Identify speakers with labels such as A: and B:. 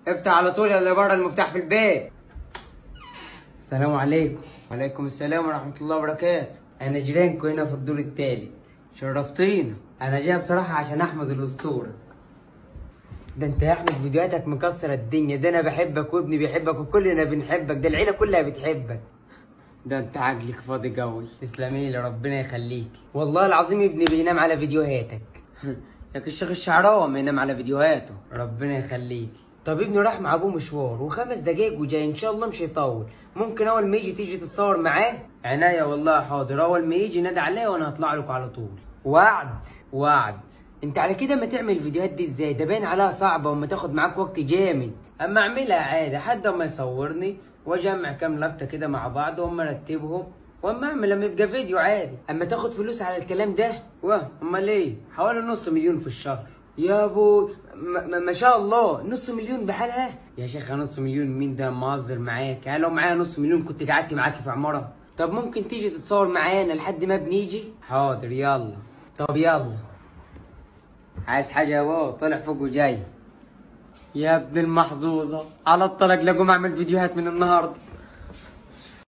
A: افتح على طول يا اللي بره المفتاح في البيت السلام عليكم وعليكم السلام ورحمة الله وبركاته أنا جيرانكم هنا في الدور التالت شرفتينا أنا جاي بصراحة عشان أحمد الأسطورة ده أنت يا أحمد فيديوهاتك مكسرة الدنيا ده أنا بحبك وابني بيحبك وكلنا بنحبك ده العيلة كلها بتحبك ده انت عقلك فاضي قوي تسلمي لي ربنا يخليك والله العظيم ابني بينام على فيديوهاتك لكن الشيخ الشعراوي ما ينام على فيديوهاته ربنا يخليك طب ابنه راح مع ابوه مشوار وخمس دقايق وجاي ان شاء الله مش هيطول ممكن اول ما يجي تيجي تتصور معاه عناية والله حاضر اول ما يجي نادي عليا وانا هطلع لكم على طول وعد وعد انت على كده ما تعمل الفيديوهات دي ازاي ده باين عليها صعبه وما تاخد معاك وقت جامد اما اعملها عادي حد ما يصورني واجمع كام لقطه كده مع بعض واما ارتبهم واما اعمل لما يبقى فيديو عادي اما تاخد فلوس على الكلام ده واه امال ايه حوالي نص مليون في الشهر يا ابو ما, ما- ما شاء الله نص مليون بحالها يا شيخ نص مليون مين ده مهزر معاك يعني لو معايا نص مليون كنت قعدت معاكي في عماره طب ممكن تيجي تتصور معانا لحد ما بنيجي حاضر يلا طب يلا عايز حاجه يا بابا طلع فوق وجاي يا ابن المحظوظه على الطلاق لقوم اعمل فيديوهات من النهارده